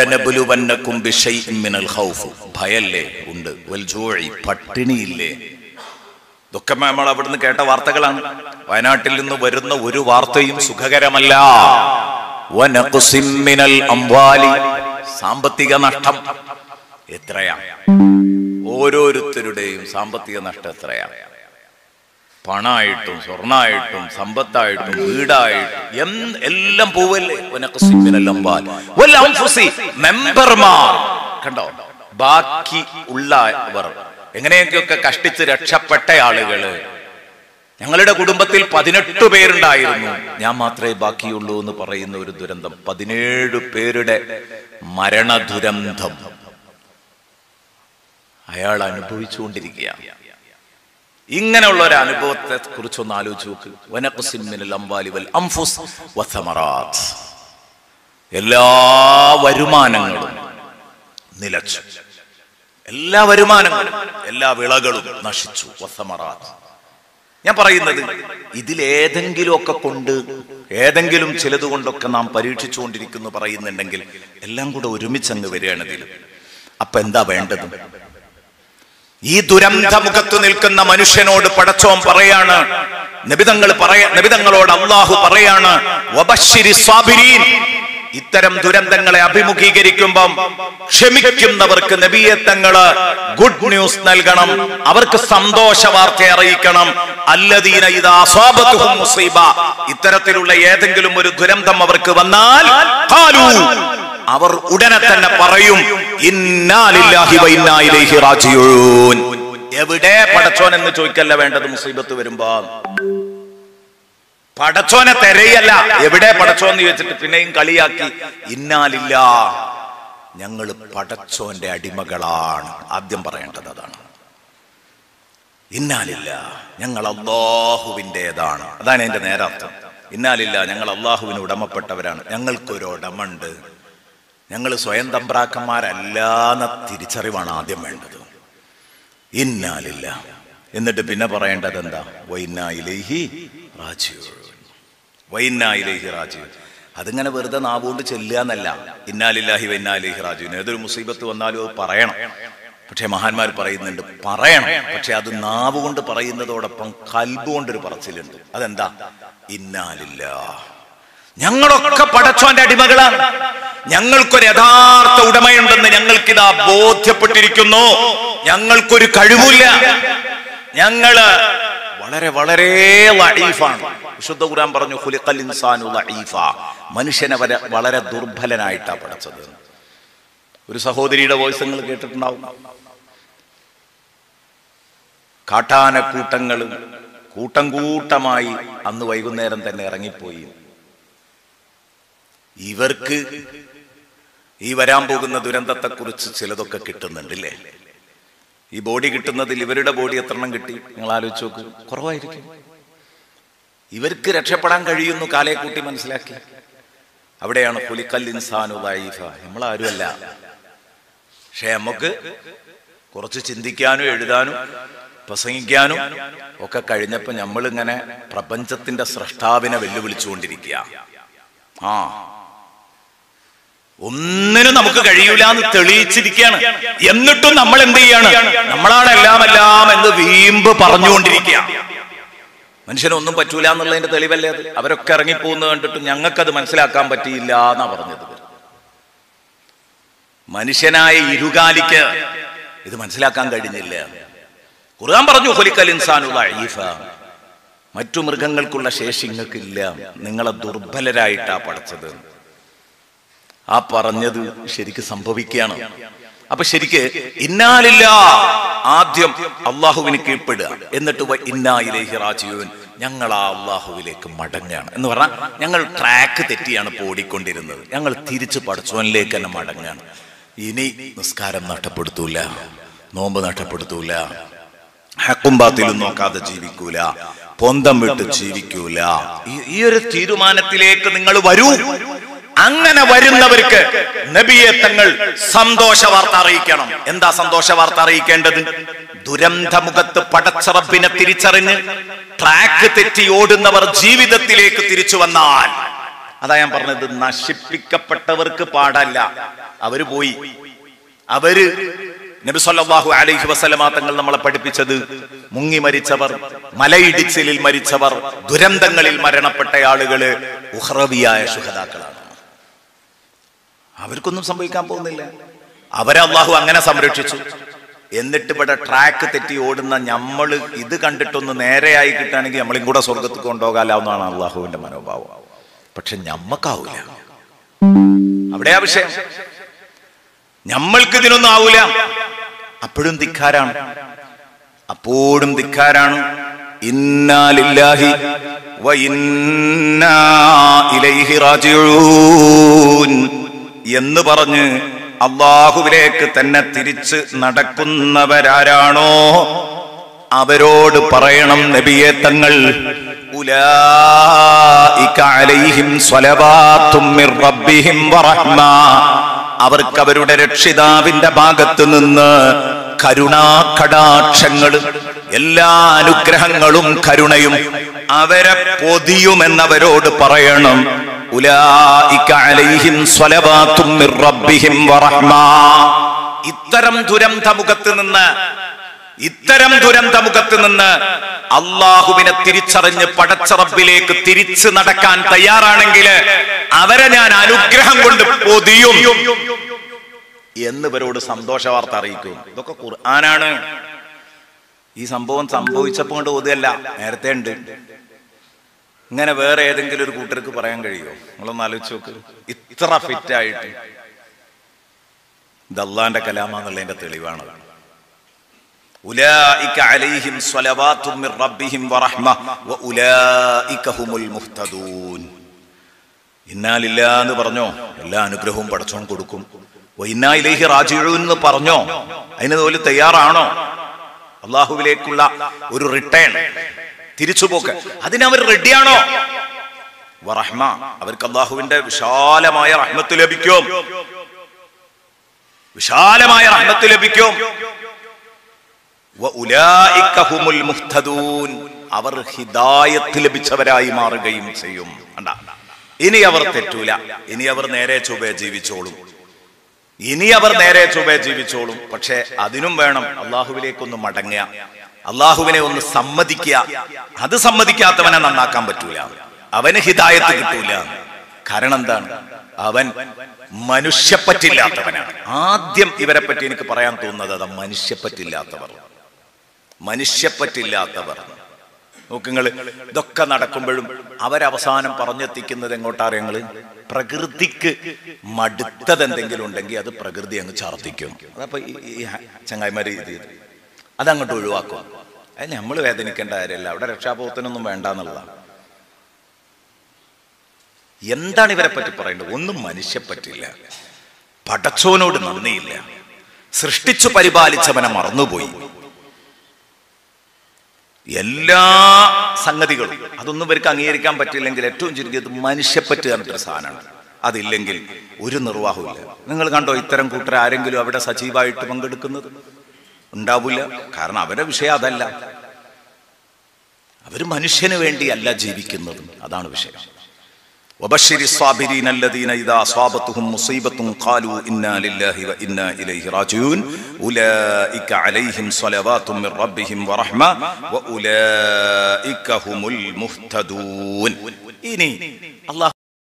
വലനബുലുവന്നക്കും ബിശൈഇൻ മിനൽ ഖൗഫ് ഭയല്ലേ ഉണ്ട് വൽ ജൂഇ പട്ടിണിയില്ലേ ഇതൊക്കെ നമ്മൾ അവിടുന്ന് കേട്ട വാർത്തകളാണ് വയനാട്ടിൽ നിന്ന് വരുന്ന ഒരു വാർത്തയും സുഖകരമല്ല വനഖ്സിൻ മിനൽ അംവാലി സാമ്പത്തിക നഷ്ടം എത്രയാ ഓരോരുത്തരുടെയും സാമ്പത്തിക നഷ്ടം എത്രയാ പണായിട്ടും സ്വർണായിട്ടും സമ്പത്തായിട്ടും വീടായിട്ടും എന്ത് എല്ലാം പോവല്ലേ വനഖ്സിൻ മിനൽ അംവാൽ വൽ അൻഫുസി മെമ്പർമാർ കണ്ടോ ബാക്കി ഉള്ളവർ എങ്ങനെയൊക്കെയൊക്കെ കഷ്ടിച്ച് രക്ഷപ്പെട്ട ആളുകള് ഞങ്ങളുടെ കുടുംബത്തിൽ പതിനെട്ട് പേരുണ്ടായിരുന്നു ഞാൻ മാത്രമേ ബാക്കിയുള്ളൂ എന്ന് പറയുന്ന ഒരു ദുരന്തം പതിനേഴ് പേരുടെ മരണ ദുരന്തം അയാൾ അനുഭവിച്ചുകൊണ്ടിരിക്കുകയാണ് ഇങ്ങനെയുള്ള ഒരു അനുഭവത്തെ കുറിച്ചൊന്ന് ആലോചിച്ച് നോക്ക് വനഖ്സിൻ മിനൽ അംവാലി വൽ അൻഫുസ് വസമറാത്ത് എല്ലാ വരുമാനങ്ങളും നിലച്ചു എല്ലാ വരുമാനങ്ങളും എല്ലാ വിളകളും നശിച്ചു വസമറാത്ത് ഞാൻ പറയുന്നത് ഇതിലേതെങ്കിലുമൊക്കെ കൊണ്ട് ഏതെങ്കിലും ചിലത് കൊണ്ടൊക്കെ നാം പരീക്ഷിച്ചുകൊണ്ടിരിക്കുന്നു പറയുന്നുണ്ടെങ്കിൽ എല്ലാം കൂടെ ഒരുമിച്ചങ്ങ് വരികയാണ് ഇതിൽ അപ്പൊ എന്താ വേണ്ടത് ഈ ദുരന്തമുഖത്ത് നിൽക്കുന്ന മനുഷ്യനോട് പടച്ചോൻ പറയാണ് നബിതങ്ങൾ പറയ നബിതങ്ങളോട് അള്ളാഹു പറയാണ് വബശ്ശിരി സ്വാബിരീൻ ഇത്തരം ദുരന്തങ്ങളെ അഭിമുഖീകരിക്കുമ്പം ക്ഷമിക്കുന്നവർക്ക് നബിയത്തങ്ങള് ഗുഡ് ന്യൂസ് നൽകണം അവർക്ക് സന്തോഷ വാർത്ത അറിയിക്കണം അല്ലദീന ഇതാ അസ്വാബത്തുഹും മുസീബ ഇത്തരത്തിലുള്ള ഏതെങ്കിലും ഒരു ദുരന്തം അവർക്ക് വന്നാൽ ഖാലൂ അവർ ഉടനെ തന്നെ പറയും ഇന്നാ ലില്ലാഹി വ ഇന്നാ ഇലൈഹി റാജിഊൻ എവിടെ പടച്ചോൻ എന്ന് ചോദിക്കല്ല വേണ്ടത് മുസീബത്ത് വരുമ്പോ പടച്ചോനെ തെരയല്ല എവിടെ പടച്ചോൻ എന്ന് ചോദിച്ചിട്ട് പിന്നെയും കളിയാക്കി ഇന്നാലില്ല ഞങ്ങൾ പടച്ചോന്റെ അടിമകളാണ് ആദ്യം പറയേണ്ടത് അതാണ് ഇന്നാലില്ല ഞങ്ങൾ അള്ളാഹുവിൻ്റെതാണ് അതാണ് എന്റെ നേരാർത്ഥം ഇന്നാലില്ല ഞങ്ങൾ അള്ളാഹുവിന് ഉടമപ്പെട്ടവരാണ് ഞങ്ങൾക്കൊരു ഉടമുണ്ട് ഞങ്ങൾ സ്വയം തമ്പ്രാക്കന്മാരല്ലാന്ന തിരിച്ചറിവാണ് ആദ്യം വേണ്ടത് ഇന്നാലില്ല എന്നിട്ട് പിന്നെ പറയേണ്ടത് എന്താ വൈനായിലേഹി റാജിയോ വൈനായിലേഹി റാജിയോ അതിങ്ങനെ വെറുതെ നാവുകൊണ്ട് ചെല്ലുക എന്നല്ല ഇന്നാലില്ലാഹി വൈനാലിഹി റാജുവിൻ ഏതൊരു മുസീബത്ത് വന്നാലും അത് പറയണം പക്ഷെ മഹാന്മാർ പറയുന്നുണ്ട് പറയണം പക്ഷെ അത് നാവ് കൊണ്ട് പറയുന്നതോടൊപ്പം കൽബ് കൊണ്ടൊരു പറച്ചിലുണ്ട് അതെന്താ ഇന്നാലില്ല ഞങ്ങളൊക്കെ പടച്ചോന്റെ അടിമകളാണ് ഞങ്ങൾക്കൊരു യഥാർത്ഥ ഉടമയുണ്ടെന്ന് ഞങ്ങൾക്കിതാ ബോധ്യപ്പെട്ടിരിക്കുന്നു ഞങ്ങൾക്കൊരു കഴിവില്ല ഞങ്ങള് വളരെ വളരെ ലഈഫാണ് വിശുദ്ധ ഖുർആൻ പറഞ്ഞു ഖുലിഖൽ ഇൻസാനു ലഈഫ മനുഷ്യനെ വരെ വളരെ ദുർബലനായിട്ടാ പഠിച്ചത് ഒരു സഹോദരിയുടെ വോയിസ് നിങ്ങൾ കേട്ടിട്ടുണ്ടാവും കാട്ടാനക്കൂട്ടങ്ങൾ കൂട്ടം കൂട്ടമായി അന്ന് വൈകുന്നേരം തന്നെ ഇറങ്ങിപ്പോയി ഇവർക്ക് ഈ വരാൻ പോകുന്ന ദുരന്തത്തെക്കുറിച്ച് ചിലതൊക്കെ കിട്ടുന്നുണ്ടല്ലേ ഈ ബോഡി കിട്ടുന്നതിൽ ഇവരുടെ ബോഡി എത്ര എണ്ണം കിട്ടി നിങ്ങൾ ആലോചിച്ച് നോക്കൂ കുറവായിരിക്കും ഇവർക്ക് രക്ഷപ്പെടാൻ കഴിയുന്നു കാലയെ കൂട്ടി മനസ്സിലാക്കി അവിടെയാണ് പുലിക്കൽ ഇൻസാനു ലൈഫ നമ്മളാരുമല്ല പക്ഷെ നമുക്ക് കുറച്ച് ചിന്തിക്കാനും എഴുതാനും പ്രസംഗിക്കാനും ഒക്കെ കഴിഞ്ഞപ്പോൾ നമ്മളിങ്ങനെ പ്രപഞ്ചത്തിന്റെ സൃഷ്ടാവിനെ വെല്ലുവിളിച്ചുകൊണ്ടിരിക്കുക ആ ഒന്നിനും നമുക്ക് കഴിയൂല എന്ന് തെളിയിച്ചിരിക്കുകയാണ് എന്നിട്ടും നമ്മൾ എന്ത് ചെയ്യാണ് നമ്മളാണ് എല്ലാം എല്ലാം എന്ന് വീമ്പ് പറഞ്ഞുകൊണ്ടിരിക്കുക മനുഷ്യനൊന്നും പറ്റൂല എന്നുള്ളതിന്റെ തെളിവല്ലേ അത് അവരൊക്കെ ഇറങ്ങിപ്പോകുന്നത് കണ്ടിട്ട് ഞങ്ങൾക്കത് മനസ്സിലാക്കാൻ പറ്റിയില്ല എന്നാ പറഞ്ഞത് മനുഷ്യനായ ഇരുകാലിക്ക് ഇത് മനസ്സിലാക്കാൻ കഴിഞ്ഞില്ല ഖുർആൻ പറഞ്ഞു ഹൊലിക്കൽ ഇൻസാനുള്ള അഴീഫ മറ്റു മൃഗങ്ങൾക്കുള്ള ശേഷി നിങ്ങൾക്കില്ല നിങ്ങളെ ദുർബലരായിട്ടാ പഠിച്ചത് ആ പറഞ്ഞത് ശരിക്ക് സംഭവിക്കുകയാണ് അപ്പൊ ശരിക്ക് ഇന്നാലില്ല ആദ്യം അള്ളാഹുവിന് കീഴ്പ്പെടുക എന്നിട്ട് വ ഇന്നായിലേഹി റാജിയൂൻ ഞങ്ങൾ ആ അള്ളാഹുവിലേക്ക് മടങ്ങുകയാണ് എന്ന് പറഞ്ഞാൽ ഞങ്ങൾ ട്രാക്ക് തെറ്റിയാണ് ഇപ്പോൾ ഓടിക്കൊണ്ടിരുന്നത് ഞങ്ങൾ തിരിച്ച് പടച്ചോനിലേക്ക് തന്നെ മടങ്ങുകയാണ് ഇനി നിസ്കാരം നഷ്ടപ്പെടുത്തൂല നോമ്പ് നഷ്ടപ്പെടുത്തൂല ഹക്കും ബാത്തിലും നോക്കാതെ ജീവിക്കൂല പൊന്തം വിട്ട് ജീവിക്കൂല ഈ- ഈ ഒരു തീരുമാനത്തിലേക്ക് നിങ്ങൾ വരൂ അങ്ങനെ വരുന്നവർക്ക് നബിയെ തങ്ങൾ സന്തോഷ വാർത്ത അറിയിക്കണം എന്താ സന്തോഷ വാർത്ത അറിയിക്കേണ്ടത് ദുരന്തമുഖത്ത് പടച്ചറപ്പിനെ തിരിച്ചറിഞ്ഞ് ട്രാക്ക് തെറ്റി ഓടുന്നവർ ജീവിതത്തിലേക്ക് തിരിച്ചു വന്നാൽ അതാ ഞാൻ പറഞ്ഞത് നശിപ്പിക്കപ്പെട്ടവർക്ക് പാടല്ല അവര് പോയി അവര് നബി സല്ലല്ലാഹു അലൈഹി വസല്ലമ തങ്ങൾ നമ്മളെ പഠിപ്പിച്ചത് മുങ്ങി മരിച്ചവർ മലയിടിച്ചിലിൽ മരിച്ചവർ ദുരന്തങ്ങളിൽ മരണപ്പെട്ട ആളുകള് ഉഹ്റവിയായ ശുഹതാക്കളാണ് അവർക്കൊന്നും സംഭവിക്കാൻ പോകുന്നില്ല അവരെ അള്ളാഹു അങ്ങനെ സംരക്ഷിച്ചു എന്നിട്ട് ഇവിടെ ട്രാക്ക് തെറ്റി ഓടുന്ന നമ്മള് ഇത് കണ്ടിട്ടൊന്ന് നേരെയായി കിട്ടുകയാണെങ്കിൽ നമ്മളും കൂടെ സ്വർഗത്തിൽ കൊണ്ടുപോകാലാവുന്നതാണ് അള്ളാഹുവിന്റെ മനോഭാവം പക്ഷെ ഞമ്മക്കാവൂല അവിടെയാ വിഷയം ഞമ്മൾക്ക് ഇതിനൊന്നും ആവൂല അപ്പോഴും ധിക്കാരാണ് അപ്പോഴും ധിക്കാരാണ് ഇന്നാലില്ലാഹി വ ഇന്നാ ഇലൈഹി റാജിഊൻ എന്ന് പറഞ്ഞ് അള്ളാഹുവിലേക്ക് തന്നെ തിരിച്ച് നടക്കുന്നവരാരാണോ അവരോട് പറയണം നബിയെ തങ്ങൾ ഉലായിക അലൈഹിം സ്വലവാത്തും മിർ റബ്ബിഹിം വറഹ്മ അവർക്ക് അവരുടെ രക്ഷിതാവിന്റെ ഭാഗത്ത് നിന്ന് കരുണാകടാക്ഷങ്ങളും എല്ലാ അനുഗ്രഹങ്ങളും കരുണയും അവരെ പൊതിയുമെന്നവരോട് പറയണം ഉലായിക അലൈഹിം സ്വലവാത്തും മിർ റബ്ബിഹിം വറഹ്മ ഇത്തരം ദുരന്തമുഖത്ത് നിന്ന് ഇത്തരം ദുരന്തമുഖത്ത് നിന്ന് അള്ളാഹുവിനെ തിരിച്ചറിഞ്ഞ് പടച്ചറബിലേക്ക് തിരിച്ചു നടക്കാൻ തയ്യാറാണെങ്കിൽ അവരെ ഞാൻ അനുഗ്രഹം കൊണ്ട് പൊതിയും എന്നിവരോട് സന്തോഷ വാർത്ത അറിയിക്കും ഇതൊക്കെ ഖുർആനാണ് ഈ സംഭവം സംഭവിച്ചപ്പോൾ കൊണ്ട് ഒതുകല്ല നേരത്തെ ഉണ്ട് ഇങ്ങനെ വേറെ ഏതെങ്കിലും ഒരു കൂട്ടർക്ക് പറയാൻ കഴിയുമോ നിങ്ങളൊന്ന് ആലോചിച്ച് നോക്ക് ഇത്ര ഫിറ്റായിട്ട് ഇത് അള്ളാന്റെ കലാമാന്നുള്ളതിന്റെ തെളിവാണ് ഉലായിക അലൈഹിം സ്വലവാത്തും മിർ റബ്ബിഹിം വറഹ്മ വഉലായിക ഹുമുൽ മുഹ്തദൂൻ ഇന്നാലില്ല എന്ന് പറഞ്ഞോ എല്ലാ അനുഗ്രഹവും പടച്ചോൻ കൊടുക്കും ഇന്നാ ഇലൈഹി റാജിഊൻ എന്ന് പറഞ്ഞോ അതിന് പോലും തയ്യാറാണോ അള്ളാഹുവിലേക്കുള്ള ഒരു റിട്ടേൺ തിരിച്ചുപോക്ക് അതിനവർ റെഡിയാണോ വറഹ്മ അവർക്ക് അള്ളാഹുവിന്റെ വിശാലമായ റഹ്മത്ത് ലഭിക്കും വിശാലമായ റഹ്മത്ത് ലഭിക്കും വഉലായിക ഹുമുൽ മുഹ്തദൂൻ അവർ ഹിദായത്ത് ലഭിച്ചവരായി മാറുകയും ചെയ്യും കണ്ടാ ഇനി അവർ തെറ്റൂല ഇനി അവർ നേരെ ചൊവ്വേ ജീവിച്ചോളും ഇനി അവർ നേരെ ചൊവ്വേ ജീവിച്ചോളും പക്ഷെ അതിനും വേണം അള്ളാഹുവിലേക്കൊന്ന് മടങ്ങുക അള്ളാഹുവിനെ ഒന്ന് സമ്മതിക്കുക അത് സമ്മതിക്കാത്തവനെ നന്നാക്കാൻ പറ്റൂല അവന് ഹിദായത്ത് കിട്ടൂല കാരണം എന്താണ് അവൻ മനുഷ്യപ്പറ്റില്ലാത്തവനാണ് ആദ്യം ഇവരെ പറ്റി എനിക്ക് പറയാൻ തോന്നുന്നത് അത് മനുഷ്യപ്പറ്റില്ലാത്തവർ മനുഷ്യപ്പറ്റില്ലാത്തവർ നോക്കുങ്ങൾ ഇതൊക്കെ നടക്കുമ്പോഴും അവരവസാനം പറഞ്ഞെത്തിക്കുന്നത് എങ്ങോട്ടാണ് ഞങ്ങള് പ്രകൃതിക്ക് മടുത്തത് എന്തെങ്കിലും ഉണ്ടെങ്കിൽ അത് പ്രകൃതി അങ്ങ് ഛർദ്ദിക്കും അതപ്പോ ഈ ഈ ചങ്ങായിമാര് ഇത് ചെയ്ത് അതങ്ങോട്ട് ഒഴിവാക്കും അത് നമ്മൾ വേദനിക്കേണ്ട കാര്യമല്ല അവിടെ രക്ഷാബോധത്തിനൊന്നും വേണ്ട എന്നുള്ളതാണ് എന്താണ് ഇവരെ പറ്റി പറയേണ്ടത് ഒന്നും മനുഷ്യപ്പറ്റില്ല പടച്ചോനോട് നന്ദിയില്ല സൃഷ്ടിച്ചു പരിപാലിച്ചവനെ മറന്നുപോയി എല്ലാ സംഗതികളും അതൊന്നും ഇവർക്ക് അംഗീകരിക്കാൻ പറ്റില്ലെങ്കിൽ ഏറ്റവും ചുരുക്കിയത് മനുഷ്യപ്പറ്റ് പറഞ്ഞിട്ടൊരു സാധനമാണ് അതില്ലെങ്കിൽ ഒരു നിർവാഹമില്ല നിങ്ങൾ കണ്ടോ ഇത്തരം കൂട്ടർ ആരെങ്കിലും അവിടെ സജീവമായിട്ട് പങ്കെടുക്കുന്നത് ഉണ്ടാവില്ല കാരണം അവരുടെ വിഷയം അതല്ല അവർ മനുഷ്യന് വേണ്ടിയല്ല ജീവിക്കുന്നത് അതാണ് വിഷയം وبشر الصابرين الذين إذا أصابتهم مصيبة قالوا إنا لله وإنا إليه راجعون أولئك عليهم صلوات من ربهم ورحمة وأولئك هم المهتدون إني الله